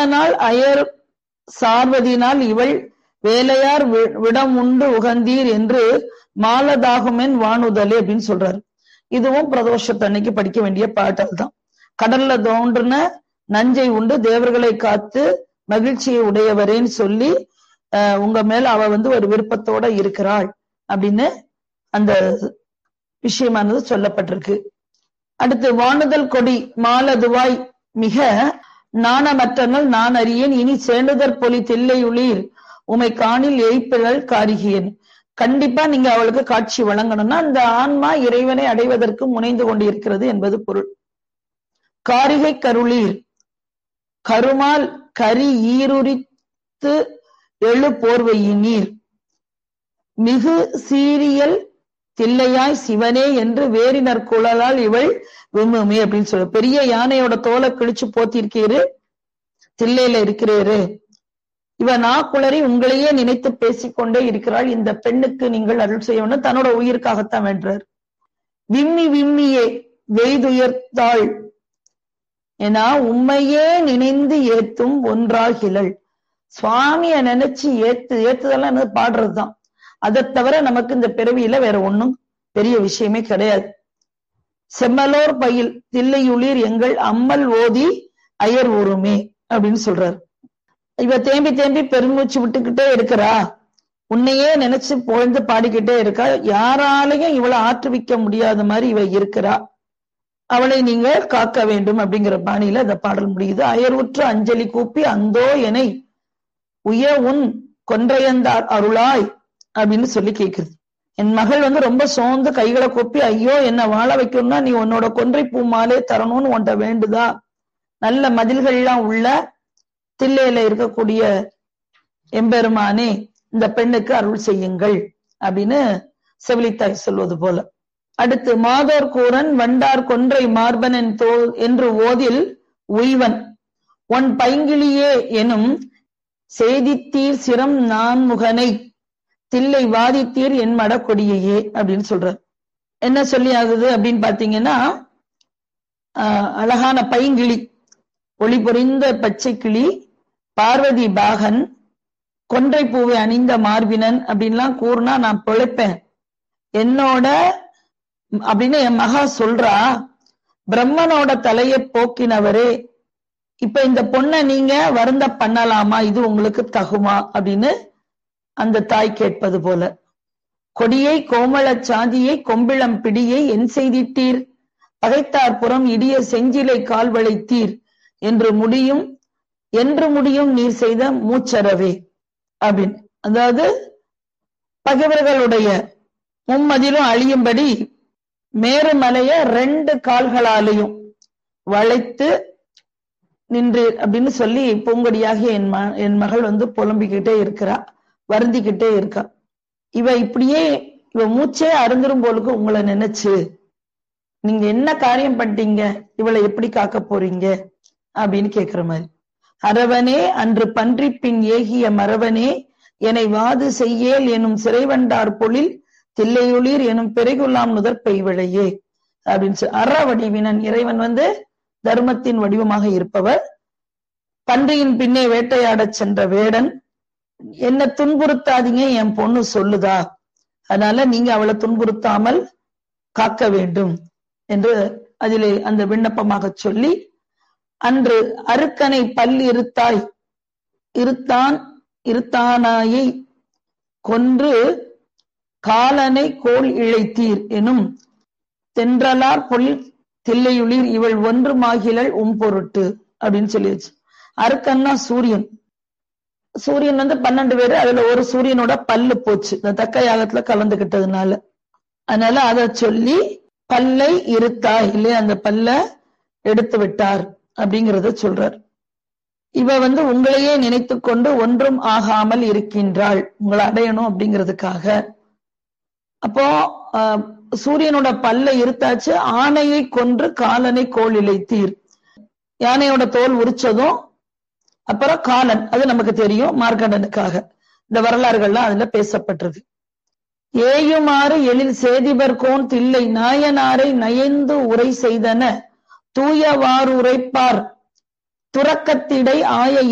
வானநாள் அயர் சார்வதினால் இவள் வேலையார் வி- விடம் உண்டு உகந்தீர் என்று மாலதாகுமென் வானுதலே அப்படின்னு சொல்றாரு இதுவும் பிரதோஷத்தன்னைக்கு படிக்க வேண்டிய பாடல் தான் கடல்ல தோன்றுன நஞ்சை உண்டு தேவர்களை காத்து மகிழ்ச்சியை உடையவரேன்னு சொல்லி அஹ், உங்க மேல அவ வந்து ஒரு விருப்பத்தோட இருக்கிறாள் அப்படின்னு அந்த விஷயமானது சொல்லப்பட்டிருக்கு அடுத்து வானுதல் கொடி மாலதுவாய் மிக நாணமற்றனல் நான் அறியேன் இனி சேண்டுதற் பொலி தில்லையுளீர் உமை காணில் எய்ப்பிழல் காரிகியன் கண்டிப்பா நீங்க அவளுக்கு காட்சி வழங்கணும்னா அந்த ஆன்மா இறைவனை அடைவதற்கு முனைந்து கொண்டிருக்கிறது என்பது பொருள் காரிகை கருளீர் கருமால் கரி ஈருரித்து எழு போர்வையினீர் மிகு சீரியல் தில்லையாய் சிவனே என்று வேறினர் குழலால் இவள் விம்முமே அப்படின்னு சொல்ல பெரிய யானையோட தோலை கிழிச்சு போத்திருக்கீரு தில்லையில இருக்கிறீரு இவ நாக்குளறி உங்களையே நினைத்து பேசிக்கொண்டே இருக்கிறாள் இந்த பெண்ணுக்கு நீங்கள் அருள் செய்யணும் தன்னோட உயிருக்காகத்தான் வென்றார் விம்மி விம்மியே வெய்துயர்த்தாள் ஏன்னா உண்மையே நினைந்து ஏத்தும் ஒன்றாகிலள் சுவாமிய நினைச்சு ஏத்து ஏத்துதெல்லாம் என்னது பாடுறதுதான் அதை தவிர நமக்கு இந்த பிறவியில வேற ஒண்ணும் பெரிய விஷயமே கிடையாது செம்மலோர் பயில் தில்லையுளிர் எங்கள் அம்மல் ஓதி அயர் ஊருமே அப்படின்னு சொல்றாரு இவ தேம்பி தேம்பி பெருமூச்சு விட்டுக்கிட்டே இருக்கிறா உன்னையே நினைச்சு புகழ்ந்து பாடிக்கிட்டே இருக்கா யாராலையும் இவளை ஆற்றுவிக்க முடியாத மாதிரி இவ இருக்கிறா அவளை நீங்க காக்க வேண்டும் அப்படிங்கிற பாணியில இந்த பாடல் முடியுது அயர்வுற்று அஞ்சலி கூப்பி அந்தோ எனை உய உன் கொன்றையந்தார் அருளாய் அப்படின்னு சொல்லி கேக்குது என் மகள் வந்து ரொம்ப சோர்ந்து கைகளை கூப்பி ஐயோ என்ன வாழ வைக்கணும்னா நீ உன்னோட கொன்றை பூ மாலே தரணும்னு உன்ட்ட வேண்டுதா நல்ல மதில்கள்லாம் உள்ள தில்லையில இருக்கக்கூடிய எம்பெருமானே இந்த பெண்ணுக்கு அருள் செய்யுங்கள் அப்படின்னு செவிலித்தாய் சொல்வது போல அடுத்து மாதோர் கூரன் வண்டார் கொன்றை மார்பனன் தோ என்று ஓதில் உய்வன் ஒன் பைங்கிளியே எனும் செய்தித்தீர் சிரம் நான்முகனை தில்லை வாதித்தீர் என் மடக்கொடியையே அப்படின்னு சொல்றார் என்ன சொல்லி ஆகுது அப்படின்னு பாத்தீங்கன்னா ஆஹ் அழகான பைங்கிளி ஒளி பொறிந்த பச்சை கிளி பார்வதி பாகன் கொன்றை பூவை அணிந்த மார்பினன் அப்படின்லாம் கூறுனா நான் பிழைப்பேன் என்னோட அப்படின்னு என் மகா சொல்றா பிரம்மனோட தலையை போக்கினவரே இப்ப இந்த பொண்ணை நீங்க வருந்த பண்ணலாமா இது உங்களுக்கு தகுமா அப்படின்னு அந்த தாய் கேட்பது போல கொடியை கோமள சாதியை கொம்பிளம் பிடியை என் செய்திட்டீர் பகைத்தார் புறம் இடிய செஞ்சிலை கால் வளைத்தீர் என்று முடியும் என்று முடியும் நீர் செய்த மூச்சரவே அப்படின்னு அதாவது பகைவர்களுடைய மும்மதிலும் அழியும்படி மேருமலைய ரெண்டு கால்களாலையும் வளைத்து நின்றீர் அப்படின்னு சொல்லி பூங்கொடியாகிய என் ம என் மகள் வந்து புலம்பிக்கிட்டே இருக்கிறா வருந்திக்கிட்டே இருக்கா இவ இப்படியே இவ மூச்சே அருந்துரும் போலுக்கு உங்களை நினைச்சு நீங்க என்ன காரியம் பண்ணிட்டீங்க இவளை எப்படி காக்க போறீங்க அப்படின்னு கேக்குற மாதிரி அரவனே அன்று பன்றி பின் ஏகிய மரவனே என்னை வாது செய்யேல் எனும் சிறைவண்டார் பொழில் தில்லையுளிர் எனும் பிறைகுலாம் நுதற் பெய்விழையே அப்படின்னு சொல்லி அற வடிவினன் இறைவன் வந்து தர்மத்தின் வடிவமாக இருப்பவர் பன்றியின் பின்னே வேட்டையாடச் சென்ற வேடன் என்ன துன்புறுத்தாதீங்க என் பொண்ணு சொல்லுதா அதனால நீங்க அவளை துன்புறுத்தாமல் காக்க வேண்டும் என்று அதிலே அந்த விண்ணப்பமாக சொல்லி அன்று அருக்கனை பல் இருத்தாய் இருத்தான் இருத்தானாயை கொன்று காலனை கோல் இழைத்தீர் எனும் தென்றலார் பொழில் தில்லையுளிர் இவள் ஒன்று மாகிலள் உம் பொருட்டு அப்படின்னு சொல்லிடுச்சு அருக்கன்னா சூரியன் சூரியன் வந்து பன்னெண்டு பேரு அதுல ஒரு சூரியனோட பல்லு போச்சு இந்த தக்க யாகத்துல கலந்துகிட்டதுனால அதனால அத சொல்லி பல்லை இருத்தாய் இல்லையா அந்த பல்ல எடுத்து விட்டார் அப்படிங்கறத சொல்றார் இவ வந்து உங்களையே நினைத்து கொண்டு ஒன்றும் ஆகாமல் இருக்கின்றாள் உங்களை அடையணும் அப்படிங்கிறதுக்காக அப்போ ஆஹ், சூரியனோட பல்ல இருத்தாச்சு ஆணையை கொன்று காலனை கோல் இழைத்தீர் யானையோட தோல் உரிச்சதும் அப்புறம் காலன் அது நமக்கு தெரியும் மார்க்கண்டனுக்காக இந்த வரலாறுகள்லாம் அதுல பேசப்பட்டிருக்கு ஏயுமாறு எழில் சேதிபர்கோன் தில்லை நாயனாரை நயந்து உரை செய்தன தூயவாறு உரைப்பார் துறக்கத்திடை ஆய